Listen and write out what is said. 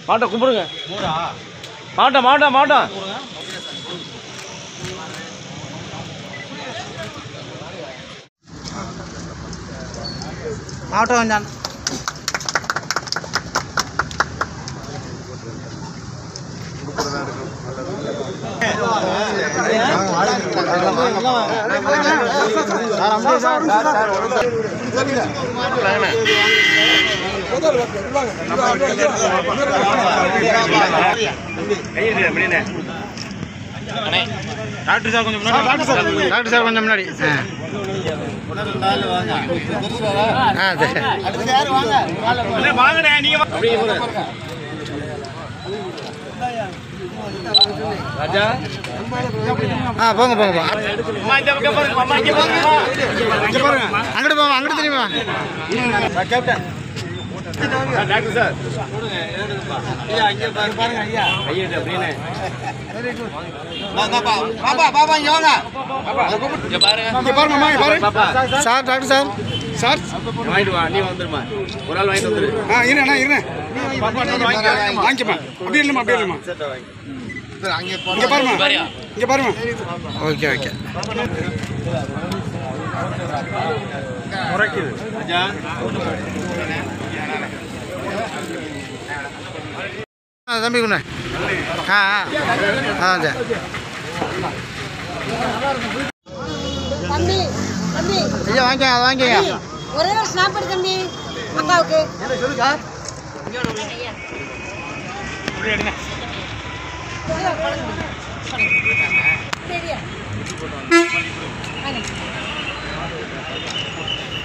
மாட்டை கும்பிடுங்க மாட்டோம் மாட்டோம் மாட்டோம் மாவட்டம் கொஞ்சம் டாக்டர் சார் கொஞ்சம் முன்னாடி டாக்டர் சார் கொஞ்சம் முன்னாடி ஆ ஆ சரி வாங்கண்ணே நீங்க வா- அப்படியே போங்க. ராஜா ஆ போங்க போங்க போங்க அம்மா இந்த பக்கம் பாருங்க அம்மா இங்க பாருங்க அங்கிட்டு போங்க அங்கிட்டு தெரியுமா டாக்டர் சார் ஐயா இங்க பாருங்க ஐயா ஐயா அப்படியே பாப்பா பாப்பா இங்க வாங்க இங்க பாருங்க இங்க பாருங்க அம்மா, இங்க பாருங்க. பாப்பா சார் டாக்டர் சார் சார் வாங்கிட்டு வா நீ வந்துருமா ஒரு ஆள் வாங்கிட்டு வந்துரு ஆ இருண்ணா இருண்ணா வாங்கிக்கப்பா அப்படியே இல்லைம்மா அப்படியே இல்லைம்மா இங்க பாருமா இங்க பாருமா ஓகே ஓகே ஆ தம்பி குண்ணே ஆ ஆ ஆ சரி தம்பி தம்பி ஐயா வாங்கிக்கங்க அதை வாங்கிக்கங்க ஒரே ஒரு ஸ்னாப் எடு தம்பி அக்காவுக்கு சரியா? வாங்க.